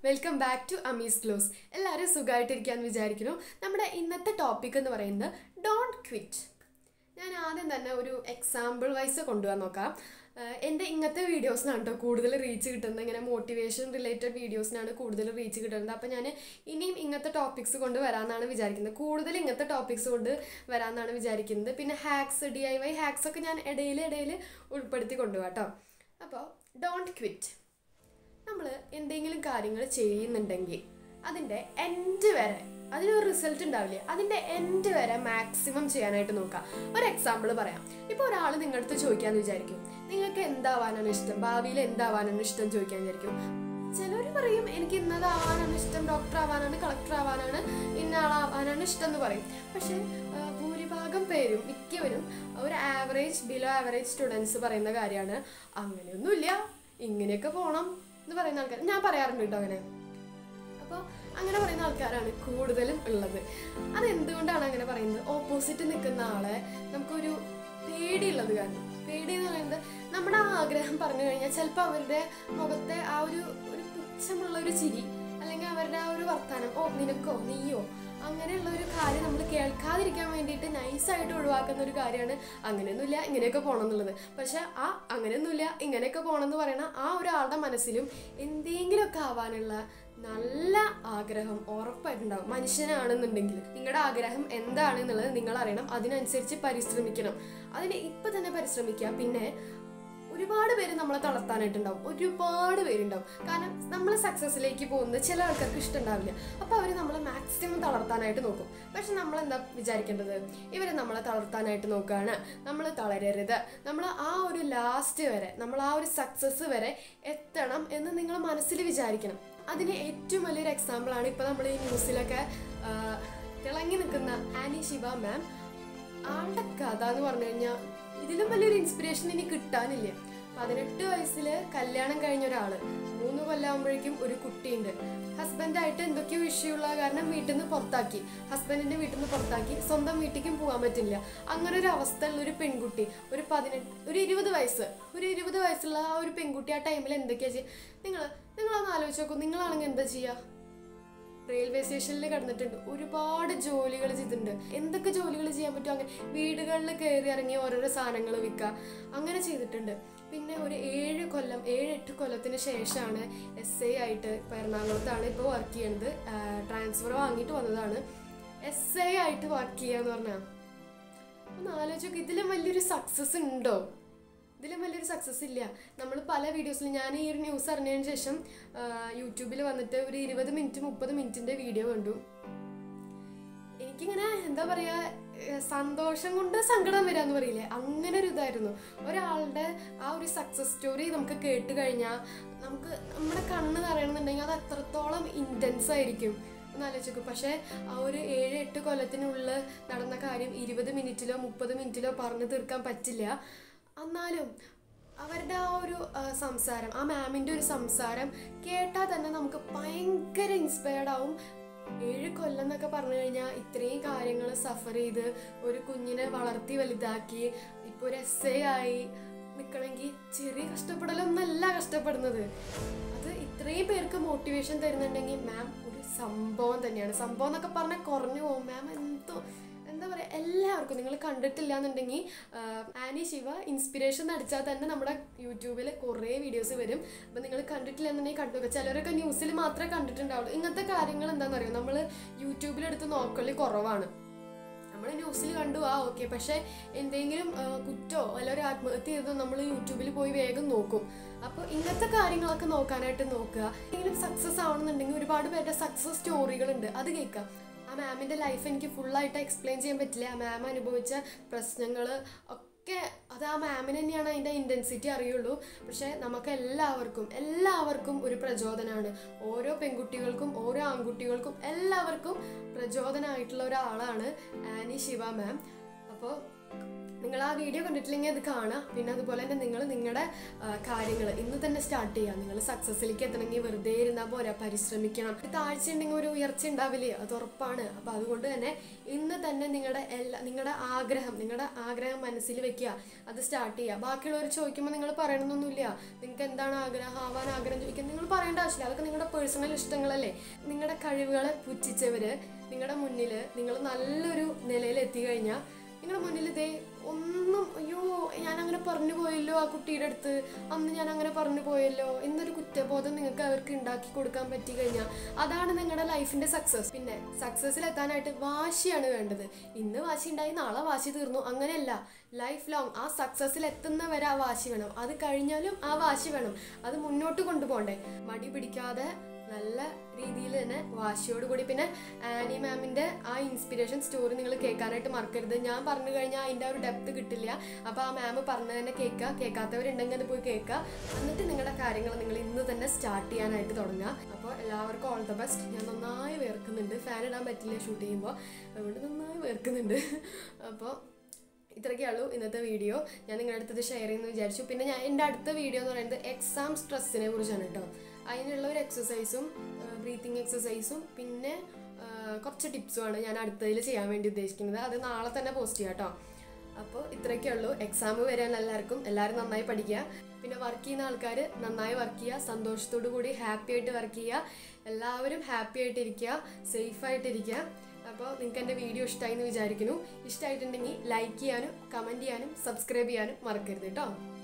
welcome back to അമീസ് ക്ലോസ് എല്ലാവരും സുഖമായിട്ടിരിക്കാന്ന് വിചാരിക്കുന്നു നമ്മുടെ ഇന്നത്തെ ടോപ്പിക് എന്ന് പറയുന്നത് ഡോണ്ട് ക്വിറ്റ് ഞാൻ ആദ്യം തന്നെ ഒരു എക്സാമ്പിൾ വൈസ് കൊണ്ടുപോകാൻ നോക്കാം ആഹ് എൻ്റെ ഇങ്ങനത്തെ വീഡിയോസിനാണ് കേട്ടോ കൂടുതൽ റീച്ച് കിട്ടുന്നത് ഇങ്ങനെ മോട്ടിവേഷൻ റിലേറ്റഡ് വീഡിയോസിനാണ് കൂടുതൽ റീച്ച് കിട്ടുന്നത് അപ്പോൾ ഞാൻ ഇനിയും ഇങ്ങനത്തെ ടോപ്പിക്സ് കൊണ്ട് വരാമെന്നാണ് വിചാരിക്കുന്നത് കൂടുതൽ ഇങ്ങനത്തെ ടോപ്പിക്സ് കൊണ്ട് വരാമെന്നാണ് വിചാരിക്കുന്നത് പിന്നെ hacks D I Y hacks ഒക്കെ ഞാൻ ഇടയിൽ ഇടയിൽ ഉൾപ്പെടുത്തി കൊണ്ടുപോകാം കേട്ടോ അപ്പോൾ ഡോണ്ട് ക്വിറ്റ് നമ്മൾ എന്തെങ്കിലും കാര്യങ്ങൾ ചെയ്യുന്നുണ്ടെങ്കിൽ അതിൻ്റെ എൻഡ് വരെ അതിനൊരു റിസൾട്ട് ഉണ്ടാവില്ലേ അതിൻ്റെ എൻഡ് വരെ മാക്സിമം ചെയ്യാനായിട്ട് നോക്കാം ഒരു എക്സാമ്പിൾ പറയാം ഇപ്പോൾ ഒരാൾ നിങ്ങളുടെ അടുത്ത് ചോദിക്കാന്ന് വിചാരിക്കും നിങ്ങൾക്ക് എന്താവാനാണ് ഇഷ്ടം ഭാവിയിൽ എന്താവാനാണ് ഇഷ്ടം ചോദിക്കാൻ വിചാരിക്കും ചിലർ പറയും എനിക്ക് ഇന്നതാവാനാണ് ഇഷ്ടം ഡോക്ടർ ആവാനാണ് കളക്ടർ ആവാനാണ് ഇന്ന ആളാവാനാണ് ഇഷ്ടം എന്ന് പറയും പക്ഷേ ആ, ഭൂരിഭാഗം പേരും മിക്കവരും ഒരു ആവറേജ് ബിലോ ആവറേജ് സ്റ്റുഡൻസ് പറയുന്ന കാര്യമാണ് അങ്ങനെയൊന്നുമില്ല ഇങ്ങനെയൊക്കെ പോകണം എന്ന് പറയുന്ന ആൾക്കാർ ഞാൻ പറയാറുണ്ട് കേട്ടോ അങ്ങനെ അപ്പോൾ അങ്ങനെ പറയുന്ന ആൾക്കാരാണ് കൂടുതലും ഉള്ളത് അത് എന്തുകൊണ്ടാണ് അങ്ങനെ പറയുന്നത് ഓപ്പോസിറ്റ് നിൽക്കുന്ന ആളെ നമുക്കൊരു പേടിയുള്ളത് കാരണം പേടി എന്ന് പറയുന്നത് നമ്മുടെ ആ ആഗ്രഹം പറഞ്ഞു കഴിഞ്ഞാൽ ചിലപ്പോൾ അവരുടെ മുഖത്തെ ആ ഒരു ഒരു പുച്ഛമുള്ള ഒരു ചിരി അല്ലെങ്കിൽ അവരുടെ ആ ഒരു വർത്താനം ഓ നിനക്കോ നീയോ അങ്ങനെയുള്ള ഒരു കാര്യം നമ്മൾ കേൾക്കാതിരിക്കാൻ വേണ്ടിയിട്ട് നൈസായിട്ട് ഒഴിവാക്കുന്ന ഒരു കാര്യമാണ് അങ്ങനെയൊന്നുമില്ല ഇങ്ങനെയൊക്കെ പോകണം എന്നുള്ളത് പക്ഷെ ആ അങ്ങനെയൊന്നുമില്ല ഇങ്ങനെയൊക്കെ പോകണം എന്ന് പറയുന്ന ആ ഒരാളുടെ മനസ്സിലും എന്തെങ്കിലുമൊക്കെ ആവാനുള്ള നല്ല ആഗ്രഹം ഉറപ്പായിട്ടുണ്ടാവും മനുഷ്യനാണെന്നുണ്ടെങ്കിൽ നിങ്ങളുടെ ആഗ്രഹം എന്താണെന്നുള്ളത് നിങ്ങൾ അറിയണം അതിനനുസരിച്ച് പരിശ്രമിക്കണം അതിന് ഇപ്പം തന്നെ പരിശ്രമിക്കുക പിന്നെ ഒരുപാട് പേര് നമ്മളെ തളർത്താനായിട്ടുണ്ടാവും ഒരുപാട് പേരുണ്ടാവും കാരണം നമ്മൾ സക്സസ്സിലേക്ക് പോകുന്നത് ചില ആൾക്കാർക്ക് ഇഷ്ടമുണ്ടാവില്ല അപ്പോൾ അവർ നമ്മളെ മാക്സിമം തളർത്താനായിട്ട് നോക്കും പക്ഷെ നമ്മൾ എന്താ വിചാരിക്കേണ്ടത് ഇവർ നമ്മളെ തളർത്താനായിട്ട് നോക്കുകയാണ് നമ്മൾ തളരരുത് നമ്മൾ ആ ഒരു ലാസ്റ്റ് വരെ നമ്മൾ ആ ഒരു സക്സസ് വരെ എത്തണം എന്ന് നിങ്ങൾ മനസ്സിൽ വിചാരിക്കണം അതിന് ഏറ്റവും വലിയൊരു എക്സാമ്പിളാണ് ഇപ്പോൾ നമ്മൾ ഈ ന്യൂസിലൊക്കെ ആ, തിളങ്ങി നിൽക്കുന്ന ആനി ശിവ മാം ആളുടെ കഥ എന്ന് പറഞ്ഞു കഴിഞ്ഞാൽ ഇതിലും വലിയൊരു ഇൻസ്പിറേഷൻ ഇനി കിട്ടാനില്ല പതിനെട്ട് വയസ്സിൽ കല്യാണം കഴിഞ്ഞ ഒരാള് മൂന്ന് കൊല്ലാകുമ്പോഴേക്കും ഒരു കുട്ടിയുണ്ട് ഹസ്ബൻഡായിട്ട് എന്തൊക്കെയോ ഇഷ്യൂ ഉള്ള കാരണം വീട്ടിൽ നിന്ന് പുറത്താക്കി ഹസ്ബൻഡിന്റെ വീട്ടിൽ നിന്ന് പുറത്താക്കി സ്വന്തം വീട്ടിലേക്കും പോകാൻ പറ്റില്ല അങ്ങനെ ഒരു അവസ്ഥയുള്ള ഒരു പെൺകുട്ടി ഒരു പതിനെട്ട് ഒരു ഇരുപത് വയസ്സ് ഒരു ഇരുപത് വയസ്സുള്ള ആ ഒരു പെൺകുട്ടി ആ ടൈമിൽ എന്തൊക്കെയാ ചെയ്യുക നിങ്ങൾ നിങ്ങളൊന്ന് ആലോചിച്ച് നോക്കൂ നിങ്ങളാണെങ്കിൽ എന്താ ചെയ്യുക റെയിൽവേ സ്റ്റേഷനിൽ കിടന്നിട്ടുണ്ട് ഒരുപാട് ജോലികൾ ചെയ്തിട്ടുണ്ട് എന്തൊക്കെ ജോലികൾ ചെയ്യാൻ പറ്റും അങ്ങനെ വീടുകളിൽ കയറി ഇറങ്ങി ഓരോരോ സാധനങ്ങൾ വിൽക്കുക അങ്ങനെ ചെയ്തിട്ടുണ്ട് പിന്നെ ഒരു ഏഴ് കൊല്ലം ഏഴ് എട്ട് കൊല്ലത്തിന് ശേഷമാണ് എസ് ഐ ആയിട്ട് ഇപ്പോൾ എറണാകുളത്താണ് ഇപ്പോൾ വർക്ക് ചെയ്യുന്നത് ട്രാൻസ്ഫർ വാങ്ങിയിട്ട് വന്നതാണ് എസ് ഐ ആയിട്ട് വർക്ക് ചെയ്യുക എന്ന് പറഞ്ഞാൽ ഒന്ന് ആലോചിച്ചോക്കെ ഇതിലും വലിയൊരു സക്സസ് ഉണ്ടോ ഇതിലും വലിയൊരു സക്സസ് ഇല്ല നമ്മൾ പല വീഡിയോസിലും ഞാൻ ഈ ഒരു ന്യൂസ് അറിഞ്ഞതിന് ശേഷം യൂട്യൂബിൽ വന്നിട്ട് ഒരു ഇരുപത് മിനിറ്റ് മുപ്പത് മിനിറ്റിൻ്റെ വീഡിയോ കണ്ടു എനിക്കിങ്ങനെ എന്താ പറയുക ഏഹ് സന്തോഷം കൊണ്ട് സങ്കടം വരാന്ന് പറയില്ലേ അങ്ങനെ ഒരു ഇതായിരുന്നു ഒരാളുടെ ആ ഒരു സക്സസ് സ്റ്റോറി നമുക്ക് കേട്ട് കഴിഞ്ഞാൽ നമുക്ക് നമ്മുടെ കണ്ണ് നിറയണമെന്നുണ്ടെങ്കിൽ അത് അത്രത്തോളം ഇൻറ്റൻസ് ആയിരിക്കും ഒന്ന് ആലോചിക്കും പക്ഷേ ആ ഒരു ഏഴ് എട്ട് കൊല്ലത്തിനുള്ളിൽ നടന്ന കാര്യം ഇരുപത് മിനിറ്റിലോ മുപ്പത് മിനിറ്റിലോ പറഞ്ഞു തീർക്കാൻ പറ്റില്ല എന്നാലും അവരുടെ ആ ഒരു ആ, സംസാരം ആ മാമിൻ്റെ ഒരു സംസാരം കേട്ടാൽ തന്നെ നമുക്ക് ഭയങ്കര ഇൻസ്പയർഡ് ആവും ഏഴ് കൊല്ലം എന്നൊക്കെ പറഞ്ഞു കഴിഞ്ഞാൽ ഇത്രയും കാര്യങ്ങൾ സഫർ ചെയ്ത് ഒരു കുഞ്ഞിനെ വളർത്തി വലുതാക്കി ഇപ്പോൾ ഒരു എസ് എ ആയി നിൽക്കണമെങ്കിൽ ചെറിയ കഷ്ടപ്പെടലൊന്നല്ല കഷ്ടപ്പെടുന്നത് അത് ഇത്രയും പേർക്ക് മോട്ടിവേഷൻ തരുന്നുണ്ടെങ്കിൽ മാം ഒരു സംഭവം തന്നെയാണ് സംഭവം എന്നൊക്കെ പറഞ്ഞാൽ കുറഞ്ഞു പോകും മാം എന്തോ എന്താ പറയുക എല്ലാവർക്കും നിങ്ങൾ കണ്ടിട്ടില്ല എന്നുണ്ടെങ്കിൽ ആനി ശിവ ഇൻസ്പിറേഷൻ അടിച്ചാൽ തന്നെ നമ്മുടെ യൂട്യൂബിൽ കുറേ വീഡിയോസ് വരും അപ്പം നിങ്ങൾ കണ്ടിട്ടില്ല എന്നുണ്ടെങ്കിൽ കണ്ടു നോക്കുക ചിലരൊക്കെ ന്യൂസിൽ മാത്രമേ കണ്ടിട്ടുണ്ടാവുള്ളൂ ഇങ്ങനത്തെ കാര്യങ്ങൾ എന്താണെന്ന് അറിയോ നമ്മൾ യൂട്യൂബിലെടുത്ത് നോക്കൽ കുറവാണ് നമ്മൾ ന്യൂസിൽ കണ്ടു ആ ഓക്കെ പക്ഷേ എന്തെങ്കിലും ആ, കുറ്റോ അല്ല ഒരു ആത്മഹത്യ ചെയ്തോ നമ്മൾ യൂട്യൂബിൽ പോയി വേഗം നോക്കും അപ്പോൾ ഇങ്ങനത്തെ കാര്യങ്ങളൊക്കെ നോക്കാനായിട്ട് നോക്കുക എന്തെങ്കിലും സക്സസ് ആവണമെന്നുണ്ടെങ്കിൽ ഒരുപാട് പേരുടെ സക്സസ് സ്റ്റോറികളുണ്ട് അത് കേൾക്കാം ആ മാമിൻ്റെ ലൈഫ് എനിക്ക് ഫുള്ളായിട്ട് എക്സ്പ്ലെയിൻ ചെയ്യാൻ പറ്റില്ല ആ മാം അനുഭവിച്ച പ്രശ്നങ്ങൾ ഒക്കെ അത് ആ മാമിന് തന്നെയാണ് അതിൻ്റെ ഇൻറ്റൻസിറ്റി അറിയുള്ളൂ പക്ഷേ നമുക്ക് എല്ലാവർക്കും എല്ലാവർക്കും ഒരു പ്രചോദനമാണ് ഓരോ പെൺകുട്ടികൾക്കും ഓരോ ആൺകുട്ടികൾക്കും എല്ലാവർക്കും പ്രചോദനമായിട്ടുള്ള ഒരാളാണ് ആനി ശിവ മാം അപ്പോൾ നിങ്ങൾ ആ വീഡിയോ കണ്ടിട്ടില്ലെങ്കിൽ അത് കാണാം പിന്നെ അതുപോലെ തന്നെ നിങ്ങൾ നിങ്ങളുടെ കാര്യങ്ങൾ ഇന്ന് തന്നെ സ്റ്റാർട്ട് ചെയ്യുക നിങ്ങൾ സക്സസ്സിലേക്ക് എത്തണമെങ്കിൽ വെറുതെ ഇരുന്നാൽ പോരാ പരിശ്രമിക്കണം ഒരു താഴ്ച ഉണ്ടെങ്കിൽ ഒരു ഉയർച്ച ഉണ്ടാവില്ലേ അത് ഉറപ്പാണ് അപ്പോൾ അതുകൊണ്ട് തന്നെ ഇന്ന് തന്നെ നിങ്ങളുടെ എല്ലാ നിങ്ങളുടെ ആഗ്രഹം നിങ്ങളുടെ ആഗ്രഹം മനസ്സിൽ വെക്കുക അത് സ്റ്റാർട്ട് ചെയ്യുക ബാക്കിയുള്ളവർ ചോദിക്കുമ്പോൾ നിങ്ങൾ പറയണമെന്നൊന്നുമില്ല നിങ്ങൾക്ക് എന്താണ് ആഗ്രഹം ആവാൻ ആഗ്രഹം ചോദിക്കുക നിങ്ങൾ പറയേണ്ട ആവശ്യമില്ല അതൊക്കെ നിങ്ങളുടെ പേഴ്സണൽ ഇഷ്ടങ്ങളല്ലേ നിങ്ങളുടെ കഴിവുകളെ പുച്ഛിച്ചവർ നിങ്ങളുടെ മുന്നിൽ നിങ്ങൾ നല്ലൊരു നിലയിൽ എത്തിക്കഴിഞ്ഞാൽ നിങ്ങളുടെ മുന്നിൽ ഇതേ ഒന്നും അയ്യോ ഞാൻ അങ്ങനെ പറഞ്ഞു പോയല്ലോ ആ കുട്ടിയുടെ അടുത്ത് അന്ന് ഞാൻ അങ്ങനെ പറഞ്ഞു പോയല്ലോ എന്നൊരു കുറ്റബോധം നിങ്ങൾക്ക് അവർക്ക് ഉണ്ടാക്കി കൊടുക്കാൻ പറ്റി കഴിഞ്ഞാൽ അതാണ് നിങ്ങളുടെ ലൈഫിന്റെ സക്സസ് പിന്നെ സക്സസ്സിൽ എത്താനായിട്ട് വാശിയാണ് വേണ്ടത് ഇന്ന് വാശി ഉണ്ടായി നാളെ വാശി തീർന്നു അങ്ങനെയല്ല ലൈഫ് ലോങ് ആ സക്സസ്സിൽ എത്തുന്നവരെ ആ വാശി വേണം അത് കഴിഞ്ഞാലും ആ വാശി വേണം അത് മുന്നോട്ട് കൊണ്ടുപോകണ്ടേ മടി പിടിക്കാതെ നല്ല രീതിയിൽ തന്നെ വാശിയോട് കൂടി പിന്നെ ആനി മാമിൻ്റെ ആ ഇൻസ്പിറേഷൻ സ്റ്റോറി നിങ്ങൾ കേൾക്കാനായിട്ട് മറക്കരുത് ഞാൻ പറഞ്ഞു കഴിഞ്ഞാൽ അതിൻ്റെ ആ ഒരു ഡെപ്ത് കിട്ടില്ല അപ്പോൾ ആ മാം പറഞ്ഞു തന്നെ കേൾക്കുക കേൾക്കാത്തവരുണ്ടെങ്കിൽ അത് പോയി കേൾക്കുക എന്നിട്ട് നിങ്ങളുടെ കാര്യങ്ങൾ നിങ്ങൾ ഇന്ന് തന്നെ സ്റ്റാർട്ട് ചെയ്യാനായിട്ട് തുടങ്ങുക അപ്പോൾ എല്ലാവർക്കും ഓൾ ദ ബെസ്റ്റ് ഞാൻ നന്നായി വേർക്കുന്നുണ്ട് ഫാൻ ഇടാൻ പറ്റില്ല ഷൂട്ട് ചെയ്യുമ്പോൾ അതുകൊണ്ട് നന്നായി വേർക്കുന്നുണ്ട് അപ്പോൾ ഇത്രയൊക്കെയുള്ളൂ ഇന്നത്തെ വീഡിയോ ഞാൻ നിങ്ങളുടെ അടുത്തത് ഷെയർ ചെയ്യുമെന്ന് വിചാരിച്ചു പിന്നെ ഞാൻ എൻ്റെ അടുത്ത വീഡിയോ എന്ന് പറയുന്നത് എക്സാം സ്ട്രെസ്സിനെ കുറിച്ചാണ് കേട്ടോ അതിനുള്ള ഒരു എക്സസൈസും ബ്രീത്തിങ് എക്സസൈസും പിന്നെ ആ, കുറച്ച് ടിപ്സുമാണ് ഞാൻ അടുത്തതിൽ ചെയ്യാൻ വേണ്ടി ഉദ്ദേശിക്കുന്നത് അത് നാളെ തന്നെ പോസ്റ്റ് ചെയ്യാം കേട്ടോ അപ്പോൾ ഇത്രയൊക്കെ ഉള്ളൂ എക്സാം വരാൻ എല്ലാവർക്കും എല്ലാവരും നന്നായി പഠിക്കുക പിന്നെ വർക്ക് ചെയ്യുന്ന ആൾക്കാർ നന്നായി വർക്ക് ചെയ്യുക സന്തോഷത്തോടു കൂടി ഹാപ്പി ആയിട്ട് വർക്ക് ചെയ്യുക എല്ലാവരും ഹാപ്പി ആയിട്ടിരിക്കുക സേഫ് ആയിട്ടിരിക്കുക അപ്പോൾ നിങ്ങൾക്ക് എൻ്റെ വീഡിയോ ഇഷ്ടമായി എന്ന് വിചാരിക്കുന്നു ഇഷ്ടമായിട്ടുണ്ടെങ്കിൽ ലൈക്ക് ചെയ്യാനും കമൻറ്റ് ചെയ്യാനും സബ്സ്ക്രൈബ് ചെയ്യാനും മറക്കരുത് കേട്ടോ